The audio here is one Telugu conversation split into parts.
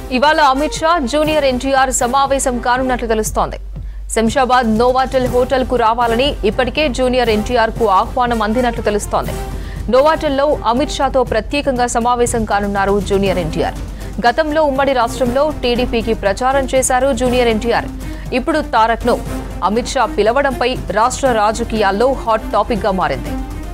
ఇవాళ అమిత్ షా జూనియర్ ఎన్టీఆర్ సమావేశం కానున్నట్లు తెలుస్తోంది శంషాబాద్ నోవాటెల్ హోటల్ కు రావాలని ఇప్పటికే జూనియర్ ఎన్టీఆర్ కు ఆహ్వానం అందినట్లు తెలుస్తోంది నోవాటెల్లో అమిత్ షాతో ప్రత్యేకంగా సమావేశం కానున్నారు జూనియర్ ఎన్టీఆర్ గతంలో ఉమ్మడి రాష్ట్రంలో టీడీపీకి ప్రచారం చేశారు జూనియర్ ఎన్టీఆర్ ఇప్పుడు తారక్ ను అమిత్ షా పిలవడంపై రాష్ట్ర రాజకీయాల్లో హాట్ టాపిక్ గా మారింది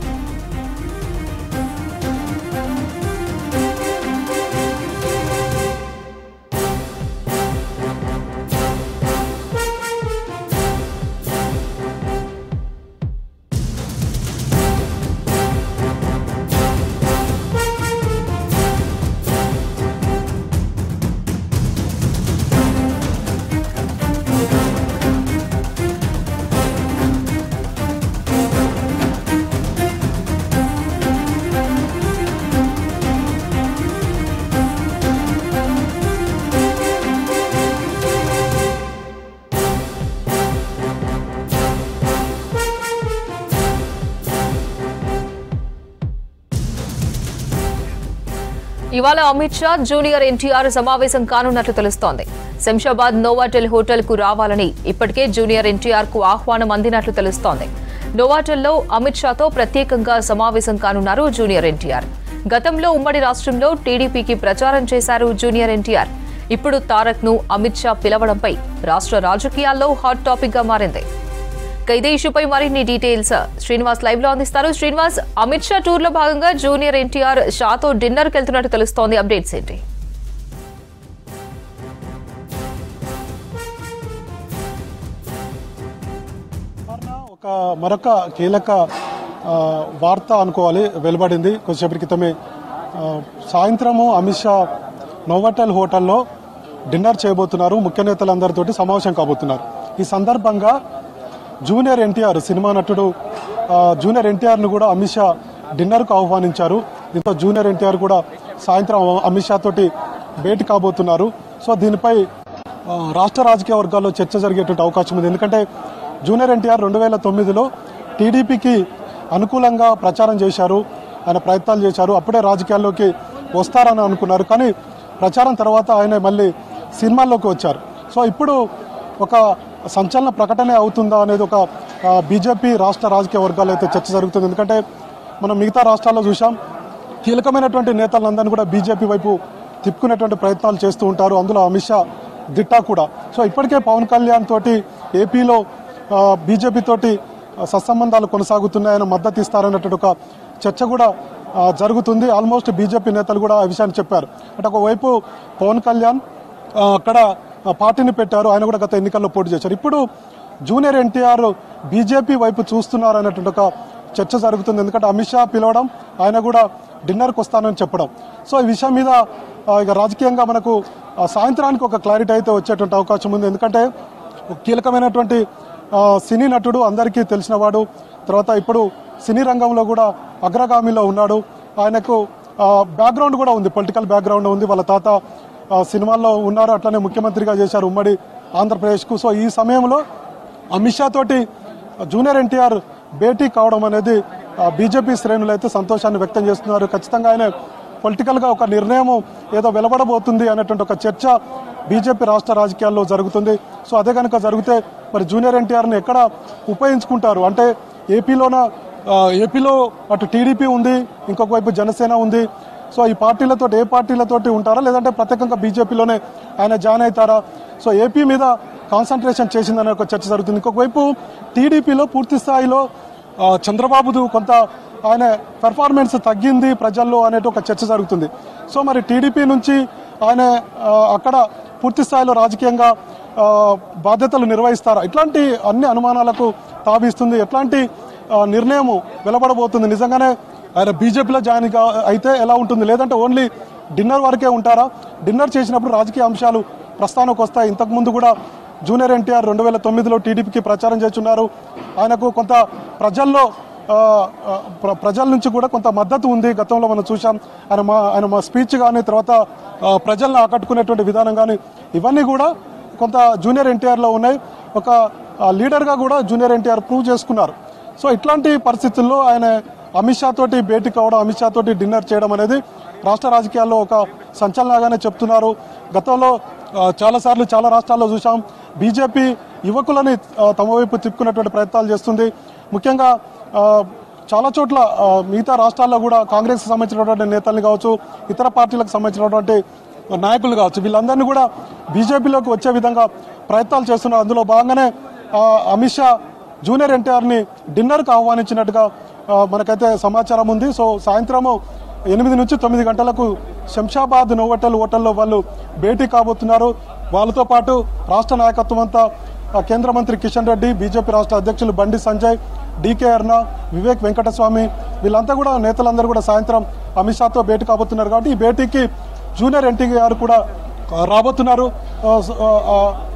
ఇవాళ అమిత్ షా జూనియర్ ఎన్టీఆర్ సమావేశం కానున్నట్లు తెలుస్తోంది శంషాబాద్ నోవాటెల్ హోటల్ కు రావాలని ఇప్పటికే జూనియర్ ఎన్టీఆర్ కు ఆహ్వానం అందినట్లు తెలుస్తోంది నోవాటెల్లో అమిత్ షాతో ప్రత్యేకంగా సమావేశం కానున్నారు జూనియర్ ఎన్టీఆర్ గతంలో ఉమ్మడి రాష్ట్రంలో టీడీపీకి ప్రచారం చేశారు జూనియర్ ఎన్టీఆర్ ఇప్పుడు తారక్ ను అమిత్ షా పిలవడంపై రాష్ట్ర రాజకీయాల్లో హాట్ టాపిక్ గా మారింది ఇక ఇదే ఇష్యూపై మరిన్ని డీటెయిల్స్ శ్రీనివాస్ లైవ్ లో అందిస్తారు శ్రీనివాస్ అమిత్ షా టూర్ లో భాగంగా జూనియర్ ఎన్టీఆర్ షాతో డిన్నర్ కి వెళ్తున్నట్టు తెలుస్తోంది అప్డేట్స్ ఏంటి సువర్ణ ఒక మరొక కీలక ఆ, వార్త అనుకోవాలి వెలువడింది కొద్దిసేపటి క్రితమే ఆ, సాయంత్రము అమిత్ షా నోవటల్ హోటల్లో డిన్నర్ చేయబోతున్నారు ముఖ్య నేతలందరితోటి సమావేశం కాబోతున్నారు ఈ సందర్భంగా జూనియర్ ఎన్టీఆర్ సినిమా నటుడు ఆ, జూనియర్ ఎన్టీఆర్ను కూడా అమిత్ షా డిన్నర్కు ఆహ్వానించారు దీంతో జూనియర్ ఎన్టీఆర్ కూడా సాయంత్రం అమిత్ షా తోటి భేటీ కాబోతున్నారు సో దీనిపై ఆ, రాష్ట్ర రాజకీయ వర్గాల్లో చర్చ జరిగేటువంటి అవకాశం ఉంది ఎందుకంటే జూనియర్ ఎన్టీఆర్ రెండు వేల తొమ్మిదిలో టీడీపీకి అనుకూలంగా ప్రచారం చేశారు ఆయన ప్రయత్నాలు చేశారు అప్పుడే రాజకీయాల్లోకి వస్తారని అనుకున్నారు కానీ ప్రచారం తర్వాత ఆయన మళ్ళీ సినిమాల్లోకి వచ్చారు సో ఇప్పుడు ఒక సంచలన ప్రకటన అవుతుందా అనేది ఒక ఆ, బీజేపీ రాష్ట్ర రాజకీయ వర్గాల్లో అయితే చర్చ జరుగుతుంది ఎందుకంటే మనం మిగతా రాష్ట్రాల్లో చూసాం కీలకమైనటువంటి నేతలందరినీ కూడా బీజేపీ వైపు తిప్పుకునేటువంటి ప్రయత్నాలు చేస్తూ ఉంటారు అందులో అమిత్ షా దిట్టా కూడా సో ఇప్పటికే పవన్ కళ్యాణ్ తోటి ఏపీలో ఆ, బీజేపీ తోటి ఆ, సత్సంబంధాలు కొనసాగుతున్నాయని మద్దతు ఇస్తారన్నటువంటి ఒక చర్చ కూడా ఆ, జరుగుతుంది ఆల్మోస్ట్ బీజేపీ నేతలు కూడా ఆ విషయాన్ని చెప్పారు అంటే ఒకవైపు పవన్ కళ్యాణ్ ఆ, అక్కడ ఆ, పార్టీని పెట్టారు ఆయన కూడా గత ఎన్నికల్లో పోటీ చేశారు ఇప్పుడు జూనియర్ ఎన్టీఆర్ బీజేపీ వైపు చూస్తున్నారు అనేటువంటి ఒక చర్చ జరుగుతుంది ఎందుకంటే అమిత్ షా పిలవడం ఆయన కూడా డిన్నర్కి వస్తానని చెప్పడం సో ఈ విషయం మీద ఆ, ఇక రాజకీయంగా మనకు ఆ, సాయంత్రానికి ఒక క్లారిటీ అయితే వచ్చేటువంటి అవకాశం ఉంది ఎందుకంటే ఒక కీలకమైనటువంటి ఆ, సినీ నటుడు అందరికీ తెలిసినవాడు తర్వాత ఇప్పుడు సినీ రంగంలో కూడా అగ్రగామిలో ఉన్నాడు ఆయనకు బ్యాక్గ్రౌండ్ కూడా ఉంది పొలిటికల్ బ్యాక్గ్రౌండ్ ఉంది వాళ్ళ తాత ఆ, సినిమాల్లో ఉన్నారు అట్లనే ముఖ్యమంత్రిగా చేశారు ఉమ్మడి ఆంధ్రప్రదేశ్కు సో ఈ సమయంలో అమిత్ షా తోటి జూనియర్ ఎన్టీఆర్ భేటీ కావడం అనేది ఆ, బీజేపీ శ్రేణులు అయితే సంతోషాన్ని వ్యక్తం చేస్తున్నారు ఖచ్చితంగా ఆయన పొలిటికల్గా ఒక నిర్ణయం ఏదో వెలువడబోతుంది అనేటువంటి ఒక చర్చ బీజేపీ రాష్ట్ర రాజకీయాల్లో జరుగుతుంది సో అదే కనుక జరిగితే మరి జూనియర్ ఎన్టీఆర్ని ఎక్కడ ఉపయోగించుకుంటారు అంటే ఏపీలోన ఆ, ఏపీలో అటు టీడీపీ ఉంది ఇంకొక వైపు జనసేన ఉంది సో ఈ పార్టీలతో ఏ పార్టీలతోటి ఉంటారా లేదంటే ప్రత్యేకంగా బీజేపీలోనే ఆయన జాయిన్ అవుతారా సో ఏపీ మీద కాన్సన్ట్రేషన్ చేసిందనే ఒక చర్చ జరుగుతుంది ఇంకొక వైపు టీడీపీలో పూర్తి స్థాయిలో ఆ, చంద్రబాబుదు కొంత ఆయన పెర్ఫార్మెన్స్ తగ్గింది ప్రజల్లో అనేటి ఒక చర్చ జరుగుతుంది సో మరి టీడీపీ నుంచి ఆయన ఆ, అక్కడ పూర్తి స్థాయిలో రాజకీయంగా ఆ, బాధ్యతలు నిర్వహిస్తారా ఇట్లాంటి అన్ని అనుమానాలకు తావిస్తుంది ఎట్లాంటి ఆ, నిర్ణయం వెలువడబోతుంది నిజంగానే ఆయన బీజేపీలో జాయిన్ కా అయితే ఎలా ఉంటుంది లేదంటే ఓన్లీ డిన్నర్ వరకే ఉంటారా డిన్నర్ చేసినప్పుడు రాజకీయ అంశాలు ప్రస్థానంకి వస్తాయి ఇంతకుముందు కూడా జూనియర్ ఎన్టీఆర్ రెండు వేల తొమ్మిదిలో టీడీపీకి ప్రచారం చేస్తున్నారు ఆయనకు కొంత ప్రజల్లో ఆ, ఆ, ప్ర- ప్రజల నుంచి కూడా కొంత మద్దతు ఉంది గతంలో మనం చూసాం ఆయన మా ఆయన మా స్పీచ్ కానీ తర్వాత ఆ, ప్రజలను ఆకట్టుకునేటువంటి విధానం కానీ ఇవన్నీ కూడా కొంత జూనియర్ ఎన్టీఆర్లో ఉన్నాయి ఒక ఆ, లీడర్గా కూడా జూనియర్ ఎన్టీఆర్ ప్రూవ్ చేసుకున్నారు సో ఇట్లాంటి పరిస్థితుల్లో ఆయన అమిత్ షా తోటి భేటీ కావడం అమిత్ షా తోటి డిన్నర్ చేయడం అనేది రాష్ట్ర రాజకీయాల్లో ఒక సంచలనంగానే చెప్తున్నారు గతంలో ఆ, చాలాసార్లు చాలా రాష్ట్రాల్లో చూసాం బీజేపీ యువకులని ఆ, తమ వైపు తిప్పుకున్నటువంటి ప్రయత్నాలు చేస్తుంది ముఖ్యంగా ఆ, చాలా చోట్ల ఆ, మిగతా రాష్ట్రాల్లో కూడా కాంగ్రెస్కి సంబంధించినటువంటి నేతల్ని కావచ్చు ఇతర పార్టీలకు సంబంధించినటువంటి నాయకులు కావచ్చు వీళ్ళందరినీ కూడా బీజేపీలోకి వచ్చే విధంగా ప్రయత్నాలు చేస్తున్నారు అందులో భాగంగానే ఆ, అమిత్ షా జూనియర్ ఎన్టీఆర్ని డిన్నర్కు ఆహ్వానించినట్టుగా ఆ, మనకైతే సమాచారం ఉంది సో సాయంత్రము ఎనిమిది నుంచి తొమ్మిది గంటలకు శంషాబాద్ నోవటల్ హోటల్లో వాళ్ళు భేటీ కాబోతున్నారు వాళ్ళతో పాటు రాష్ట్ర నాయకత్వం అంతా ఆ, కేంద్ర మంత్రి కిషన్ రెడ్డి బీజేపీ రాష్ట్ర అధ్యక్షులు బండి సంజయ్ డీకే అర్ణ వివేక్ వెంకటస్వామి వీళ్ళంతా కూడా నేతలందరూ కూడా సాయంత్రం అమిత్ షాతో భేటీ కాబోతున్నారు కాబట్టి ఈ భేటీకి జూనియర్ ఎన్టీఆర్ కూడా ఆ, రాబోతున్నారు ఆ, స- ఆ, ఆ,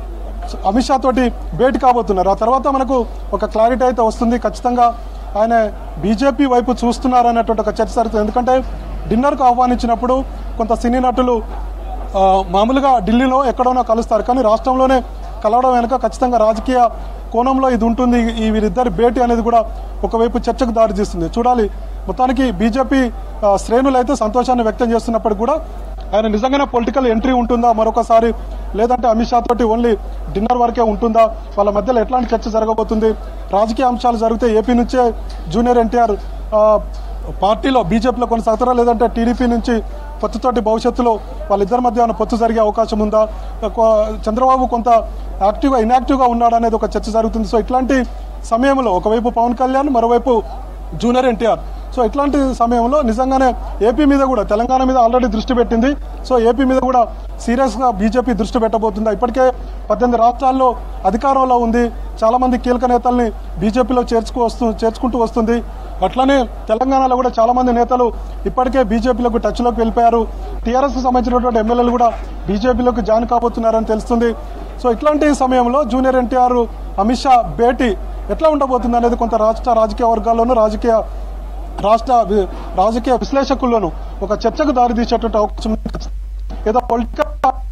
అమిత్ షా తోటి భేటీ కాబోతున్నారు ఆ తర్వాత మనకు ఒక క్లారిటీ అయితే వస్తుంది ఖచ్చితంగా ఆయన బీజేపీ వైపు చూస్తున్నారు అనేటువంటి ఒక చర్చ జరుగుతుంది ఎందుకంటే డిన్నర్కు ఆహ్వానించినప్పుడు కొంత సినీ నటులు ఆ, మామూలుగా ఢిల్లీలో ఎక్కడోనో కలుస్తారు కానీ రాష్ట్రంలోనే కలవడం వెనుక ఖచ్చితంగా రాజకీయ కోణంలో ఇది ఉంటుంది ఈ వీరిద్దరి భేటీ అనేది కూడా ఒకవైపు చర్చకు దారితీస్తుంది చూడాలి మొత్తానికి బీజేపీ ఆ, శ్రేణులు అయితే సంతోషాన్ని వ్యక్తం చేస్తున్నప్పటికీ కూడా ఆయన నిజంగానే పొలిటికల్ ఎంట్రీ ఉంటుందా మరొకసారి లేదంటే అమిత్ షా తోటి ఓన్లీ డిన్నర్ వరకే ఉంటుందా వాళ్ళ మధ్యలో ఎట్లాంటి చర్చ జరగబోతుంది రాజకీయ అంశాలు జరిగితే ఏపీ నుంచే జూనియర్ ఎన్టీఆర్ ఆ, పార్టీలో బీజేపీలో కొనసాగుతారా లేదంటే టీడీపీ నుంచి పొత్తుతోటి భవిష్యత్తులో వాళ్ళిద్దరి మధ్య ఏమైనా పొత్తు జరిగే అవకాశం ఉందా కొ- చంద్రబాబు కొంత యాక్టివ్గా ఇన్యాక్టివ్గా ఉన్నాడు అనేది ఒక చర్చ జరుగుతుంది సో ఇట్లాంటి సమయంలో ఒకవైపు పవన్ కళ్యాణ్ మరోవైపు జూనియర్ ఎన్టీఆర్ సో ఇట్లాంటి సమయంలో నిజంగానే ఏపీ మీద కూడా తెలంగాణ మీద ఆల్రెడీ దృష్టి పెట్టింది సో ఏపీ మీద కూడా సీరియస్గా బీజేపీ దృష్టి పెట్టబోతుంది ఇప్పటికే పద్దెనిమిది రాష్ట్రాల్లో అధికారంలో ఉంది చాలా మంది కీలక నేతల్ని బీజేపీలో చేర్చుకు వస్తూ చేర్చుకుంటూ వస్తుంది అట్లనే తెలంగాణలో కూడా చాలా మంది నేతలు ఇప్పటికే బీజేపీలోకి టచ్లోకి వెళ్ళిపోయారు టీఆర్ఎస్కి సంబంధించినటువంటి ఎమ్మెల్యేలు కూడా బీజేపీలోకి జాయిన్ కాబోతున్నారని తెలుస్తుంది సో ఇట్లాంటి సమయంలో జూనియర్ ఎన్టీఆర్ అమిత్ షా భేటీ ఎట్లా ఉండబోతుంది అనేది కొంత రాష్ట్ర రాజకీయ వర్గాల్లోనూ రాజకీయ రాష్ట్ర వి- రాజకీయ విశ్లేషకుల్లోనూ ఒక చర్చకు దారితీసేటువంటి అవకాశం ఉంది. ఏదో పొలిటికల్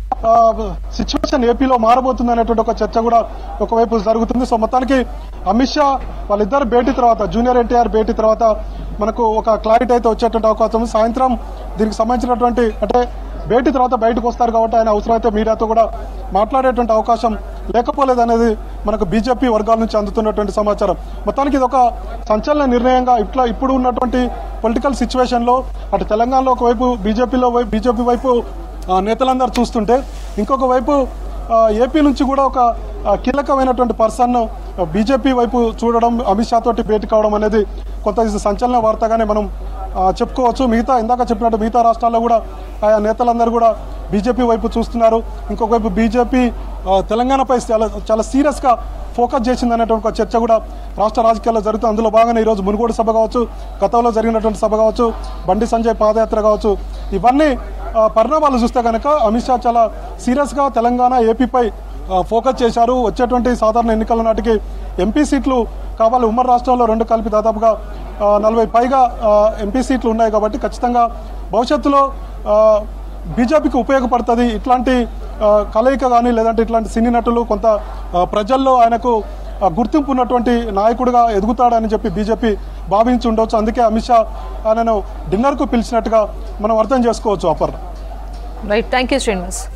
సిచ్యువేషన్ ఏపీలో మారబోతుంది అనేటువంటి ఒక చర్చ కూడా ఒకవైపు జరుగుతుంది సో మొత్తానికి అమిత్ షా వాళ్ళిద్దరు భేటీ తర్వాత జూనియర్ ఎన్టీఆర్ భేటీ తర్వాత మనకు ఒక క్లారిటీ అయితే వచ్చేటువంటి అవకాశం ఉంది సాయంత్రం దీనికి సంబంధించినటువంటి అంటే భేటీ తర్వాత బయటకు వస్తారు కాబట్టి ఆయన అవసరమైతే మీడియాతో కూడా మాట్లాడేటువంటి అవకాశం లేకపోలేదనేది మనకు బీజేపీ వర్గాల నుంచి అందుతున్నటువంటి సమాచారం మొత్తానికి ఇది ఒక సంచలన నిర్ణయంగా ఇట్లా ఇప్పుడు ఉన్నటువంటి పొలిటికల్ సిచ్యువేషన్లో అటు తెలంగాణలో ఒకవైపు బీజేపీలో బీజేపీ వైపు ఆ, నేతలందరూ చూస్తుంటే ఇంకొక వైపు ఆ, ఏపీ నుంచి కూడా ఒక ఆ, కీలకమైనటువంటి పర్సన్ బీజేపీ వైపు చూడడం అమిత్ షా తోటి భేటీ కావడం అనేది కొంత ఇది సంచలన వార్తగానే మనం ఆ, చెప్పుకోవచ్చు మిగతా ఇందాక చెప్పినట్టు మిగతా రాష్ట్రాల్లో కూడా ఆయా నేతలందరూ కూడా బీజేపీ వైపు చూస్తున్నారు ఇంకొక వైపు బీజేపీ ఆ, తెలంగాణపై చాలా చాలా సీరియస్గా ఫోకస్ చేసింది అనేటువంటి ఒక చర్చ కూడా రాష్ట్ర రాజకీయాల్లో జరుగుతుంది అందులో భాగంగా ఈరోజు మునుగోడు సభ కావచ్చు గతంలో జరిగినటువంటి సభ కావచ్చు బండి సంజయ్ పాదయాత్ర కావచ్చు ఇవన్నీ ఆ, పరిణామాలు చూస్తే కనుక అమిత్ షా చాలా సీరియస్గా తెలంగాణ ఏపీపై ఆ, ఫోకస్ చేశారు వచ్చేటువంటి సాధారణ ఎన్నికల నాటికి ఎంపీ సీట్లు కావాలి ఉమ్మడి రాష్ట్రంలో రెండు కలిపి దాదాపుగా ఆ, నలభై పైగా ఆ, ఎంపీ సీట్లు ఉన్నాయి కాబట్టి ఖచ్చితంగా భవిష్యత్తులో ఆ, బీజేపీకి ఉపయోగపడుతుంది ఇట్లాంటి ఆ, కలయిక కానీ లేదంటే ఇట్లాంటి సినీ నటులు కొంత ఆ, ప్రజల్లో ఆయనకు ఆ, గుర్తింపు ఉన్నటువంటి నాయకుడిగా ఎదుగుతాడని చెప్పి బీజేపీ భావించి ఉండొచ్చు అందుకే అమిత్ షా ఆయనను డిన్నర్కు పిలిచినట్టుగా మనం అర్థం చేసుకోవచ్చు అపర్ రైట్ థ్యాంక్ యూ శ్రీనివాస్